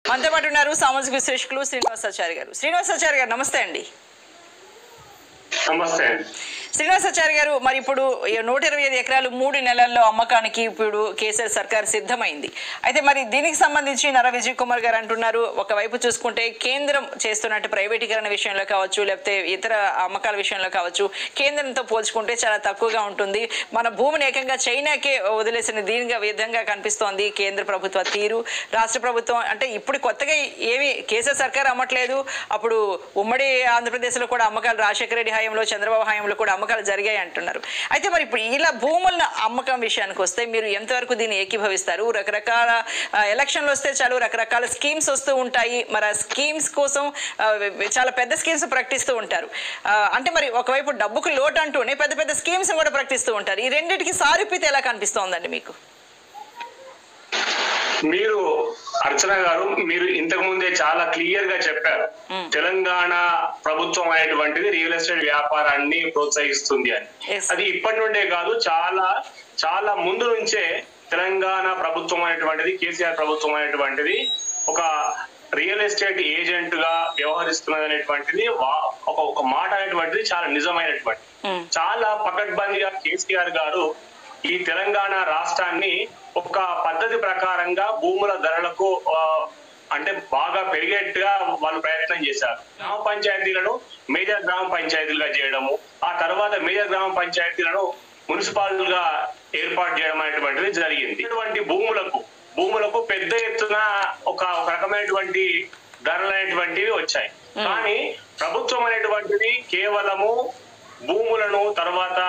మనతో పాటు ఉన్నారు సామాజిక విశ్లేషకులు శ్రీనివాసాచారి గారు శ్రీనివాసాచారి గారు నమస్తే అండి నమస్తే అండి శ్రీనివాసాచారి గారు మరి ఇప్పుడు ఈ నూట ఇరవై ఐదు ఎకరాలు మూడు నెలల్లో అమ్మకానికి ఇప్పుడు కేసీఆర్ సర్కార్ సిద్ధమైంది అయితే మరి దీనికి సంబంధించి నర విజయ్ కుమార్ గారు అంటున్నారు ఒకవైపు చూసుకుంటే కేంద్రం చేస్తున్నట్టు ప్రైవేటీకరణ విషయంలో కావచ్చు లేకపోతే ఇతర అమ్మకాల విషయంలో కావచ్చు కేంద్రంతో పోల్చుకుంటే చాలా తక్కువగా ఉంటుంది మన భూమిని ఏకంగా చైనాకే వదిలేసిన దీనిగా విధంగా కనిపిస్తోంది కేంద్ర ప్రభుత్వ తీరు రాష్ట్ర ప్రభుత్వం అంటే ఇప్పుడు కొత్తగా ఏమి కేసీఆర్ సర్కార్ అమ్మట్లేదు అప్పుడు ఉమ్మడి ఆంధ్రప్రదేశ్లో కూడా అమ్మకాలు రాజశేఖర రెడ్డి హయాంలో చంద్రబాబు హయాంలో కూడా అమ్మకాలు జరిగాయి అంటున్నారు అయితే మరి ఇప్పుడు ఇలా భూముల అమ్మకం విషయానికి వస్తే మీరు ఎంతవరకు దీన్ని ఏకీభవిస్తారు రకరకాల ఆ, ఎలక్షన్లు వస్తే చాలు రకరకాల స్కీమ్స్ వస్తూ ఉంటాయి మరి ఆ స్కీమ్స్ కోసం ఆ, చాలా పెద్ద స్కీమ్స్ ప్రకటిస్తూ ఉంటారు ఆ, అంటే మరి ఒకవైపు డబ్బుకు లోటు అంటూనే పెద్ద పెద్ద స్కీమ్స్ కూడా ప్రకటిస్తూ ఉంటారు ఈ రెండింటికి సారూప్యత ఎలా కనిపిస్తోందండి మీకు మీరు అర్చన గారు మీరు ఇంతకు ముందే చాలా క్లియర్ గా చెప్పారు తెలంగాణ ప్రభుత్వం అనేటువంటిది రియల్ ఎస్టేట్ వ్యాపారాన్ని ప్రోత్సహిస్తుంది అని Yes. అది ఇప్పటి నుండే కాదు చాలా చాలా ముందు నుంచే తెలంగాణ ప్రభుత్వం అనేటువంటిది కేసీఆర్ ప్రభుత్వం అనేటువంటిది ఒక రియల్ ఎస్టేట్ ఏజెంట్ గా వ్యవహరిస్తున్నది అనేటువంటిది వా- ఒక ఒక మాట అనేటువంటిది చాలా నిజమైనటువంటి Hmm. చాలా పకడ్బందీగా కేసీఆర్ గారు ఈ తెలంగాణ రాష్ట్రాన్ని ఒక పద్ధతి ప్రకారంగా భూముల ధరలకు ఆ, అంటే బాగా పెరిగేట్టుగా వాళ్ళు ప్రయత్నం చేశారు గ్రామ పంచాయతీలను మేజర్ గ్రామ పంచాయతీలుగా చేయడము ఆ తర్వాత మేజర్ గ్రామ పంచాయతీలను మున్సిపాల్ గా ఏర్పాటు చేయడం అనేటువంటిది జరిగింది ఇటువంటి భూములకు భూములకు పెద్ద ఎత్తున ఒక ఒక రకమైనటువంటి ధరలు అనేటువంటివి వచ్చాయి కానీ ప్రభుత్వం అనేటువంటిది కేవలము భూములను తర్వాత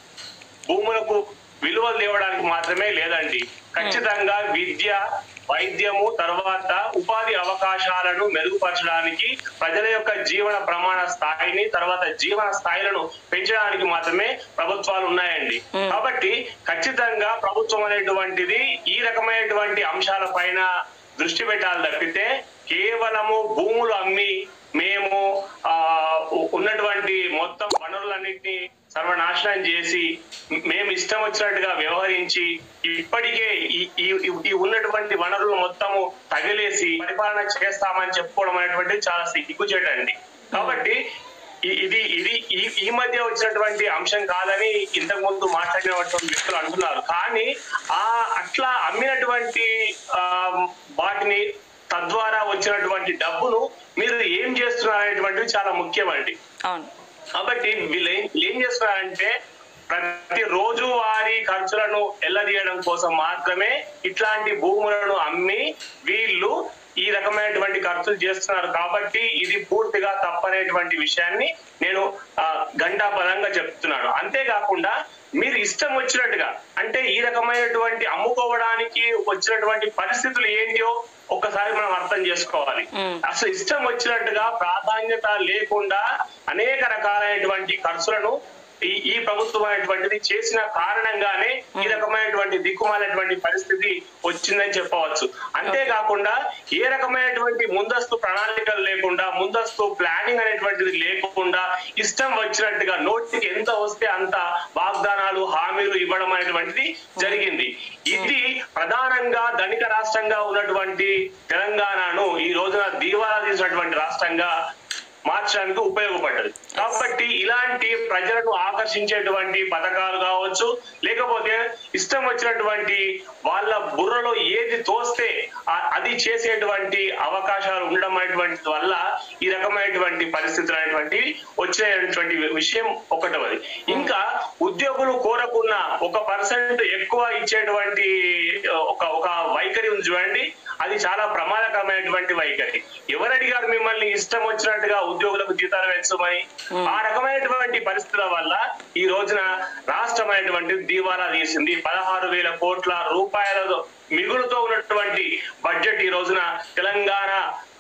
భూములకు విలువలు లేవడానికి మాత్రమే లేదండి ఖచ్చితంగా విద్య వైద్యము తర్వాత ఉపాధి అవకాశాలను మెరుగుపరచడానికి ప్రజల యొక్క జీవన ప్రమాణ స్థాయిని తర్వాత జీవన స్థాయిలను పెంచడానికి మాత్రమే ప్రభుత్వాలు ఉన్నాయండి కాబట్టి ఖచ్చితంగా ప్రభుత్వం అనేటువంటిది ఈ రకమైనటువంటి అంశాల పైన దృష్టి పెట్టాలి తప్పితే కేవలము భూములు అమ్మి మేము ఆ ఉ- ఉన్నటువంటి మొత్తం వనరులన్నింటినీ సర్వనాశనం చేసి మేము ఇష్టం వచ్చినట్టుగా వ్యవహరించి ఇప్పటికే ఈ ఈ- ఈ- ఈ ఉన్నటువంటి వనరులు మొత్తము తగిలేసి పరిపాలన చేస్తామని చెప్పుకోవడం అనేటువంటిది చాలా సిగ్గుచేటండి కాబట్టి ఈ- ఇది ఇది ఈ ఈ మధ్య వచ్చినటువంటి అంశం కాదని ఇంతకు ముందు మాట్లాడినటువంటి వ్యక్తులు అంటున్నారు కానీ ఆ అట్లా అమ్మినటువంటి ఆ వాటిని తద్వారా వచ్చినటువంటి డబ్బును మీరు ఏం చేస్తున్నారు అనేటువంటిది చాలా ముఖ్యమండి అవును కాబట్టి వీళ్ళు ఏం ఏం చేస్తున్నారంటే ప్రతి రోజు వారి ఖర్చులను ఎల్లదీయడం కోసం మాత్రమే ఇట్లాంటి భూములను అమ్మి వీళ్ళు ఈ రకమైనటువంటి ఖర్చులు చేస్తున్నారు కాబట్టి ఇది పూర్తిగా తప్పనేటువంటి విషయాన్ని నేను ఆ, ఘంటాపదంగా చెప్తున్నాను అంతేకాకుండా మీరు ఇష్టం వచ్చినట్టుగా అంటే ఈ రకమైనటువంటి అమ్ముకోవడానికి వచ్చినటువంటి పరిస్థితులు ఏంటియో ఒక్కసారి మనం అర్థం చేసుకోవాలి అసలు ఇష్టం వచ్చినట్టుగా ప్రాధాన్యత లేకుండా అనేక రకాలైనటువంటి ఖర్చులను ఈ ఈ ప్రభుత్వం అనేటువంటిది చేసిన కారణంగానే ఈ రకమైనటువంటి దిక్కుమాలైనటువంటి పరిస్థితి వచ్చిందని చెప్పవచ్చు అంతేకాకుండా ఏ రకమైనటువంటి ముందస్తు ప్రణాళికలు లేకుండా ముందస్తు ప్లానింగ్ అనేటువంటిది లేకుండా ఇష్టం వచ్చినట్టుగా నోటికి ఎంత వస్తే అంత వాగ్దానాలు హామీలు ఇవ్వడం అనేటువంటిది జరిగింది ఇది ప్రధానంగా ధనిక రాష్ట్రంగా ఉన్నటువంటి తెలంగాణను ఈ రోజున దీవాలా తీసినటువంటి రాష్ట్రంగా మార్చడానికి ఉపయోగపడ్డది కాబట్టి ఇలాంటి ప్రజలను ఆకర్షించేటువంటి పథకాలు కావచ్చు లేకపోతే ఇష్టం వచ్చినటువంటి వాళ్ళ బుర్రలో ఏది తోస్తే ఆ- అది చేసేటువంటి అవకాశాలు ఉండడం అనేటువంటి వల్ల ఈ రకమైనటువంటి పరిస్థితులు అనేటువంటివి వచ్చేటువంటి విషయం ఒకటవది ఇంకా ఉద్యోగులు కోరకున్న ఒక పర్సెంట్ ఎక్కువ ఇచ్చేటువంటి ఒక ఒక వైఖరి ఉంది చూడండి అది చాలా ప్రమాదకరమైనటువంటి వైఖరి ఎవరు అడిగారు మిమ్మల్ని ఇష్టం వచ్చినట్టుగా ఉద్యోగులకు జీతాలు పెంచమని ఆ రకమైనటువంటి పరిస్థితుల వల్ల ఈ రోజున రాష్ట్రం అనేటువంటి దీవాలా తీసింది పదహారు వేల కోట్ల రూపాయల మిగులుతో ఉన్నటువంటి బడ్జెట్ ఈ రోజున తెలంగాణ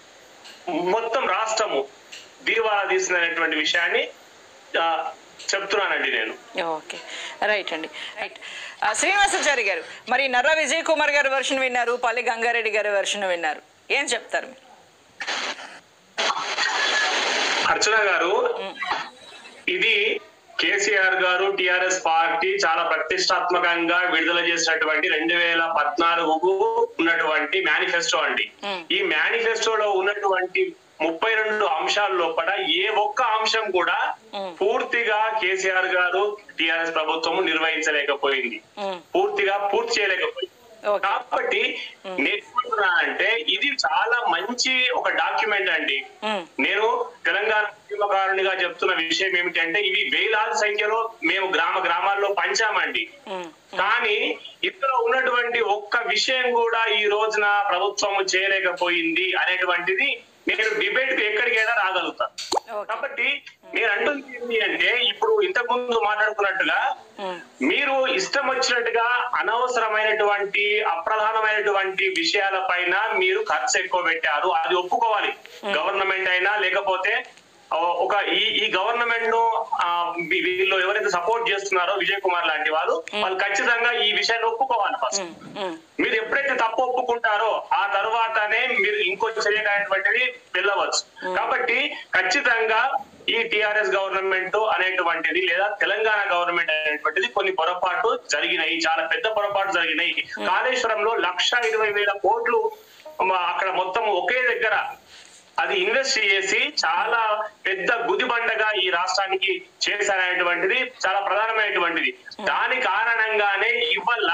మొత్తం రాష్ట్రము దీవాలా తీసిందనేటువంటి విషయాన్ని ఆ, చెప్తున్నానండి నేను ఓకే రైట్ అండి రైట్ ఆ, శ్రీనివాసాచారి గారు మరి నర్రా విజయ్ కుమార్ గారి వెర్షన్ విన్నారు పల్లి గంగారెడ్డి గారి వెర్షన్ విన్నారు ఏం చెప్తారు మీరు? అర్చన గారు ఇది కేసీఆర్ గారు టిఆర్ఎస్ పార్టీ చాలా ప్రతిష్టాత్మకంగా విడుదల చేసినటువంటి రెండు వేల పద్నాలుగుకు ఉన్నటువంటి మేనిఫెస్టో అండి Hmm. ఈ మేనిఫెస్టోలో ఉన్నటువంటి ముప్పై రెండు అంశాల లోపల ఏ ఒక్క అంశం కూడా Hmm. పూర్తిగా కేసీఆర్ గారు టిఆర్ఎస్ ప్రభుత్వం నిర్వహించలేకపోయింది ఉమ్, పూర్తిగా పూర్తి చేయలేకపోయింది ఓకే కాబట్టి నేర్చుకుంటున్నా అంటే ఇది చాలా మంచి ఒక డాక్యుమెంట్ అండి ఉమ్, నేను తెలంగాణ ఉద్యమకారునిగా చెప్తున్న విషయం ఏమిటంటే ఇవి వేలాది సంఖ్యలో మేము గ్రామ గ్రామాల్లో పంచామండి ఉమ్, కానీ ఇందులో ఉన్నటువంటి ఒక్క విషయం కూడా ఈ రోజున ప్రభుత్వం చేయలేకపోయింది అనేటువంటిది నేను డిబేట్ కి ఎక్కడికైనా రాగలుగుతా ఓకే కాబట్టి నేను అంటుంది ఏంటి అంటే ఇప్పుడు ఇంతకు ముందు మాట్లాడుకున్నట్టుగా ఉమ్, మీరు ఇష్టం వచ్చినట్టుగా అనవసరమైనటువంటి అప్రధానమైనటువంటి విషయాల పైన మీరు ఖర్చు ఎక్కువ పెట్టారు అది ఒప్పుకోవాలి గవర్నమెంట్ అయినా లేకపోతే ఆ, ఒక ఈ ఈ గవర్నమెంట్ ను ఆ, వీ- వీళ్ళు ఎవరైతే సపోర్ట్ చేస్తున్నారో విజయ్ కుమార్ లాంటి వాళ్ళు వాళ్ళు ఖచ్చితంగా ఈ విషయాన్ని ఒప్పుకోవాలి ఫస్ట్ ఉమ్, ఉమ్, మీరు ఎప్పుడైతే తప్పు ఒప్పుకుంటారో ఆ తర్వాతనే మీరు ఇంకో చర్యటువంటిది వెళ్ళవచ్చు కాబట్టి ఖచ్చితంగా ఈ టిఆర్ఎస్ గవర్నమెంట్ అనేటువంటిది లేదా తెలంగాణ గవర్నమెంట్ అనేటువంటిది కొన్ని పొరపాటు జరిగినాయి చాలా పెద్ద పొరపాటు జరిగినాయి కాళేశ్వరంలో లక్ష ఇరవై వేల కోట్లు మ- అక్కడ మొత్తం ఒకే దగ్గర అది ఇన్వెస్ట్ చేసి చాలా పెద్ద గుదిబండగా ఈ రాష్ట్రానికి చేశారనేటువంటిది చాలా ప్రధానమైనటువంటిది దాని కారణంగానే ఇవల్ల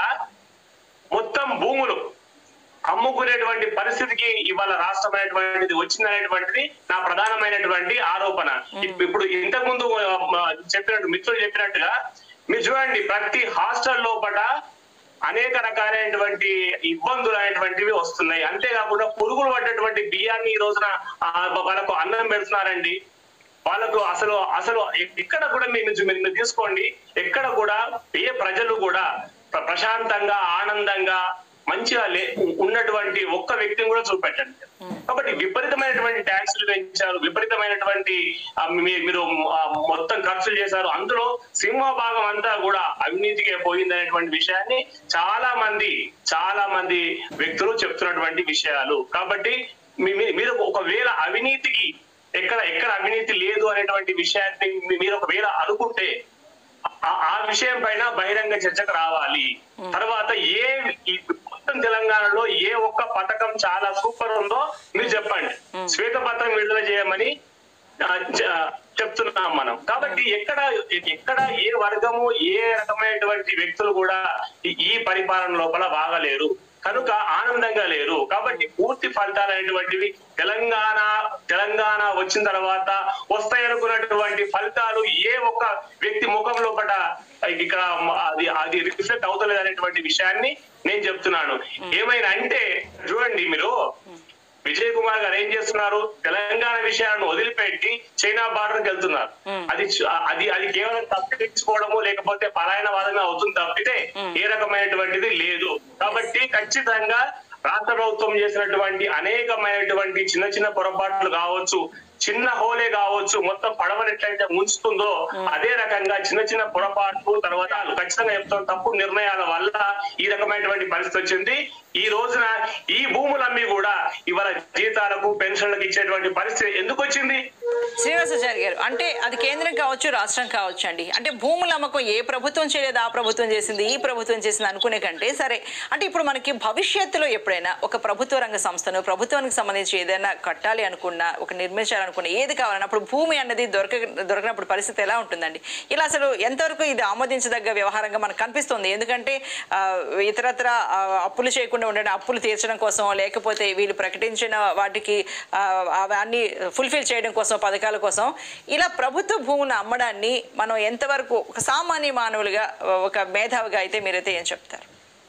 మొత్తం భూములు అమ్ముకునేటువంటి పరిస్థితికి ఇవాళ రాష్ట్రం అనేటువంటిది వచ్చిందనేటువంటిది నా ప్రధానమైనటువంటి ఆరోపణ ఇప్- ఇప్పుడు ఇంతకు ముందు చెప్పినట్టు మిత్రులు చెప్పినట్టుగా మీరు చూడండి ప్రతి హాస్టల్ లోపల అనేక రకాలైనటువంటి ఇబ్బందులు అనేటువంటివి వస్తున్నాయి అంతేకాకుండా పురుగులు పడ్డటువంటి బియ్యాన్ని ఈ రోజున ఆ, వాళ్ళకు అన్నం పెడుతున్నారండి వాళ్ళకు అసలు అసలు ఎక్కడ కూడా మీరు మీరు మీరు తీసుకోండి ఎక్కడ కూడా ఏ ప్రజలు కూడా ప్ర- ప్రశాంతంగా ఆనందంగా మంచిగా లే ఉన్నటువంటి ఒక్క వ్యక్తిని కూడా చూపెట్టండి కాబట్టి విపరీతమైనటువంటి ట్యాక్సులు పెంచారు విపరీతమైనటువంటి ఆ, మీ- మీరు ఆ, మొత్తం ఖర్చులు చేశారు అందులో సింహభాగం అంతా కూడా అవినీతికే పోయింది అనేటువంటి విషయాన్ని చాలా మంది చాలా మంది వ్యక్తులు చెప్తున్నటువంటి విషయాలు కాబట్టి మీ- మీ- మీరు ఒకవేళ అవినీతికి ఎక్కడ ఎక్కడ అవినీతి లేదు అనేటువంటి విషయాన్ని మీ- మీరు ఒకవేళ అనుకుంటే ఆ- ఆ విషయం పైన బహిరంగ చర్చకు రావాలి తర్వాత ఏ ఈ మొత్తం తెలంగాణలో ఏ ఒక్క పథకం చాలా సూపర్ ఉందో మీరు చెప్పండి శ్వేతపత్రం విడుదల చేయమని ఆ, చ- చెప్తున్నాం మనం కాబట్టి ఎక్కడ ఎక్కడ ఏ వర్గము ఏ రకమైనటువంటి వ్యక్తులు కూడా ఈ- ఈ పరిపాలన లోపల బాగలేరు కనుక ఆనందంగా లేరు కాబట్టి పూర్తి ఫలితాలు అనేటువంటివి తెలంగాణ తెలంగాణ వచ్చిన తర్వాత వస్తాయనుకున్నటువంటి ఫలితాలు ఏ ఒక్క వ్యక్తి ముఖం లోపల ఇక్కడ అది అది రిఫ్లెక్ట్ అవుతలేదు అనేటువంటి విషయాన్ని నేను చెప్తున్నాను ఏమైనా అంటే చూడండి మీరు విజయ్ కుమార్ గారు ఏం చేస్తున్నారు తెలంగాణ విషయాలను వదిలిపెట్టి చైనా బార్డర్కి వెళ్తున్నారు అది చ- అది అది కేవలం తప్పించుకోవడము లేకపోతే పలాయనవాదమే అవుతుంది తప్పితే ఏ రకమైనటువంటిది లేదు కాబట్టి ఖచ్చితంగా రాష్ట్ర ప్రభుత్వం చేసినటువంటి అనేకమైనటువంటి చిన్న చిన్న పొరపాట్లు కావచ్చు చిన్న హోలే కావచ్చు మొత్తం పడవని ఎట్లయితే ముంచుతుందో అదే రకంగా చిన్న చిన్న పొరపాట్లు తర్వాత ఖచ్చితంగా చెప్తాం తప్పు నిర్ణయాల వల్ల ఈ రకమైనటువంటి పరిస్థితి వచ్చింది ఈ రోజున ఈ భూములన్నీ కూడా ఇవాళ జీతాలకు పెన్షన్లకు ఇచ్చేటువంటి పరిస్థితి ఎందుకు వచ్చింది శ్రీనివాసాచారి గారు అంటే అది కేంద్రం కావచ్చు రాష్ట్రం కావచ్చు అండి అంటే భూముల అమ్మకం ఏ ప్రభుత్వం చేయలేదు ఆ ప్రభుత్వం చేసింది ఈ ప్రభుత్వం చేసింది అనుకునే కంటే సరే అంటే ఇప్పుడు మనకి భవిష్యత్తులో ఎప్పుడైనా ఒక ప్రభుత్వ రంగ సంస్థను ప్రభుత్వానికి సంబంధించి ఏదైనా కట్టాలి అనుకున్నా ఒక నిర్మించాలనుకున్నా ఏది కావాలన్నా అప్పుడు భూమి అన్నది దొరక దొరకనప్పుడు పరిస్థితి ఎలా ఉంటుందండి ఇలా అసలు ఎంతవరకు ఇది ఆమోదించదగ్గ వ్యవహారంగా మనకు కనిపిస్తుంది ఎందుకంటే ఆ, ఇతరత్ర ఆ, అప్పులు చేయకుండా ఉండడం అప్పులు తీర్చడం కోసం లేకపోతే వీళ్ళు ప్రకటించిన వాటికి ఆ, అవన్నీ ఫుల్ఫిల్ చేయడం కోసం పథకాల కోసం ఇలా ప్రభుత్వ భూములను అమ్మడాన్ని మనం ఎంతవరకు ఒక సామాన్య మానవులుగా ఒక మేధావిగా అయితే మీరైతే ఏం చెప్తారు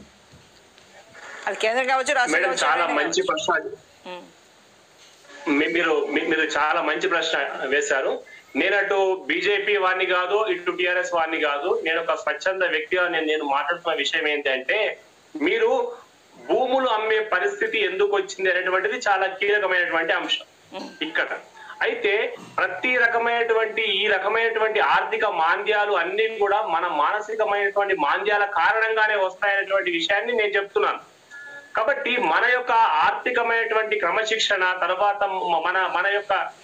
అది కేంద్రం కావచ్చు రాష్ట్రం మేడం కావచ్చు చాలా ఎవరైనా మంచి కావచ్చు. ప్రశ్న అది. ఉమ్, మీ- మీరు మీ- మీరు చాలా మంచి ప్రశ్న వేశారు నేను అటు బీజేపీ వాడిని కాదు ఇటు టిఆర్ఎస్ వాడిని కాదు నేను ఒక స్వచ్ఛంద వ్యక్తిగా నేను నేను మాట్లాడుతున్న విషయం ఏంటంటే మీరు భూములు అమ్మే పరిస్థితి ఎందుకు వచ్చింది అనేటువంటిది చాలా కీలకమైనటువంటి అంశం ఇక్కడ అయితే ప్రతి రకమైనటువంటి ఈ రకమైనటువంటి ఆర్థిక మాంద్యాలు అన్ని కూడా మన మానసికమైనటువంటి మాంద్యాల కారణంగానే వస్తాయనేటువంటి విషయాన్ని నేను చెప్తున్నాను కాబట్టి మన యొక్క ఆర్థికమైనటువంటి క్రమశిక్షణ తర్వాత మ- మన మన యొక్క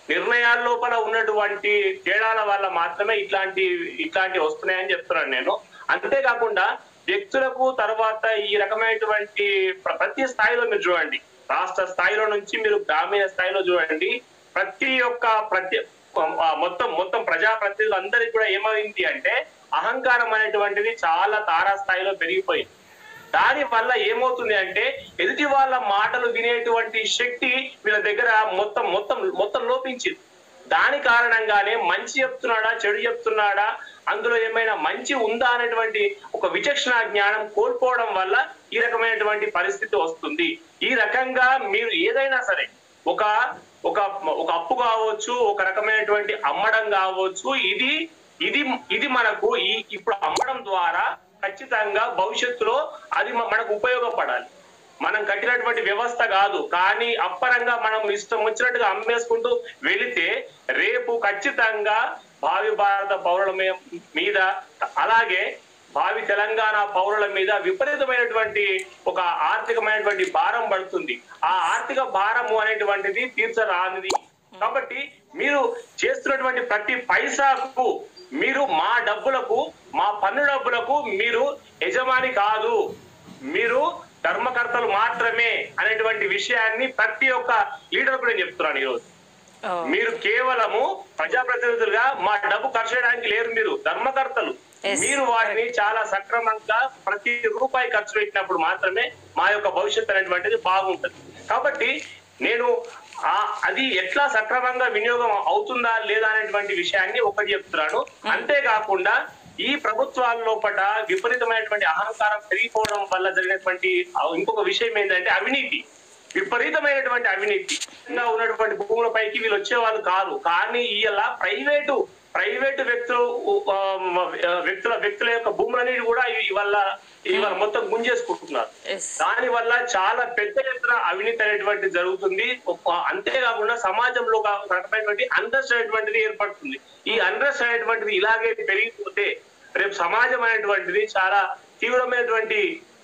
నిర్ణయాల లోపల ఉన్నటువంటి తేడాల వల్ల మాత్రమే ఇట్లాంటి ఇట్లాంటి వస్తున్నాయని చెప్తున్నాను నేను అంతేకాకుండా వ్యక్తులకు తర్వాత ఈ రకమైనటువంటి ప్ర- ప్రతి స్థాయిలో మీరు చూడండి రాష్ట్ర స్థాయిలో నుంచి మీరు గ్రామీణ స్థాయిలో చూడండి ప్రతి ఒక్క ప్రతి ఆ మొత్తం మొత్తం ప్రజాప్రతినిధులు అందరికీ కూడా ఏమైంది అంటే అహంకారం అనేటువంటిది చాలా తారాస్థాయిలో పెరిగిపోయింది దాని వల్ల ఏమవుతుంది అంటే ఎదుటి వాళ్ళ మాటలు వినేటువంటి శక్తి వీళ్ళ దగ్గర మొత్తం మొత్తం మొత్తం లోపించింది దాని కారణంగానే మంచి చెప్తున్నాడా చెడు చెప్తున్నాడా అందులో ఏమైనా మంచి ఉందా అనేటువంటి ఒక విచక్షణ జ్ఞానం కోల్పోవడం వల్ల ఈ రకమైనటువంటి పరిస్థితి వస్తుంది ఈ రకంగా మీరు ఏదైనా సరే ఒక ఒక ఒక అప్పు కావచ్చు ఒక రకమైనటువంటి అమ్మడం కావచ్చు ఇది ఇది ఇది మనకు ఈ ఇప్పుడు అమ్మడం ద్వారా ఖచ్చితంగా భవిష్యత్తులో అది మ- మనకు ఉపయోగపడాలి మనం కట్టినటువంటి వ్యవస్థ కాదు కానీ అప్పరంగా మనం ఇష్టం వచ్చినట్టుగా అమ్మేసుకుంటూ వెళితే రేపు ఖచ్చితంగా భావి భారత పౌరుల మీ- మీద అలాగే భావి తెలంగాణ పౌరుల మీద విపరీతమైనటువంటి ఒక ఆర్థికమైనటువంటి భారం పడుతుంది ఆ ఆర్థిక భారము అనేటువంటిది తీర్చరానిది కాబట్టి మీరు చేస్తున్నటువంటి ప్రతి పైసాకు మీరు మా డబ్బులకు మా పన్ను డబ్బులకు మీరు యజమాని కాదు మీరు ధర్మకర్తలు మాత్రమే అనేటువంటి విషయాన్ని ప్రతి ఒక్క లీడర్ కూడా నేను చెప్తున్నాను ఈరోజు ఓ, మీరు కేవలము ప్రజాప్రతినిధులుగా మా డబ్బు ఖర్చు చేయడానికి లేరు మీరు ధర్మకర్తలు Yes, మీరు వాటిని చాలా సక్రమంగా ప్రతి రూపాయి ఖర్చు పెట్టినప్పుడు మాత్రమే మా యొక్క భవిష్యత్తు అనేటువంటిది బాగుంటుంది కాబట్టి నేను ఆ అది ఎట్లా సక్రమంగా వినియోగం అవుతుందా లేదా అనేటువంటి విషయాన్ని ఒకటి చెప్తున్నాను అంతేకాకుండా ఈ ప్రభుత్వాల లోపల విపరీతమైనటువంటి అహంకారం పెరిగిపోవడం వల్ల జరిగినటువంటి ఆ ఇంకొక విషయం ఏంటంటే అవినీతి విపరీతమైనటువంటి అవినీతి ఇంకా ఉన్నటువంటి భూములపైకి వీళ్ళు వచ్చేవాళ్ళు కాదు కానీ ఇలా ప్రైవేటు ప్రైవేటు వ్యక్తులు ఆ, వ్యక్తుల వ్యక్తుల యొక్క భూములనేవి కూడా ఇవాళ ఇవాళ మొత్తం గుంజేసుకుంటున్నారు yes. దాని వల్ల చాలా పెద్ద ఎత్తున అవినీతి అనేటువంటి జరుగుతుంది ఒక- అంతేకాకుండా సమాజంలో ఒక రకమైనటువంటి అండర్స్ అనేటువంటిది ఏర్పడుతుంది ఈ అండర్స్ అనేటువంటిది ఇలాగే పెరిగిపోతే రేపు సమాజం అనేటువంటిది చాలా తీవ్రమైనటువంటి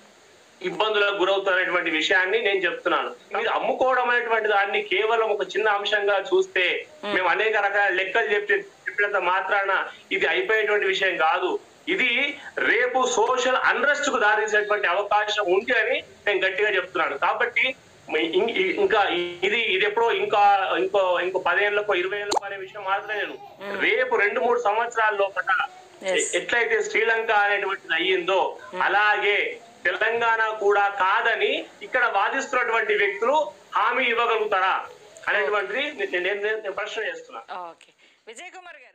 ఇబ్బందులకు గురవుతున్నటువంటి విషయాన్ని నేను చెప్తున్నాను మీరు అమ్ముకోవడం అనేటువంటి దాన్ని కేవలం ఒక చిన్న అంశంగా చూస్తే మేము అనేక రకాల లెక్కలు చెప్పి చెప్పినంత మాత్రాన ఇది అయిపోయేటువంటి విషయం కాదు ఇది రేపు సోషల్ అన్రెస్ట్ కు దారితీసేటువంటి అవకాశం ఉంది అని నేను గట్టిగా చెప్తున్నాను కాబట్టి ఇం- ఇం- ఇంకా ఇది ఇది ఎప్పుడో ఇంకా ఇంకో ఇంకో పదేళ్లకో ఇరవై ఏళ్ళకో అనే విషయం మాత్రమే నేను రేపు రెండు మూడు సంవత్సరాల లోపల Yes. ఎట్లయితే శ్రీలంక అనేటువంటిది అయ్యిందో అలాగే తెలంగాణ కూడా కాదని ఇక్కడ వాదిస్తున్నటువంటి వ్యక్తులు హామీ ఇవ్వగలుగుతారా అనేటువంటిది నేను- నేను నేను ప్రశ్న చేస్తున్నా ఓకే విజయ్ కుమార్ గారు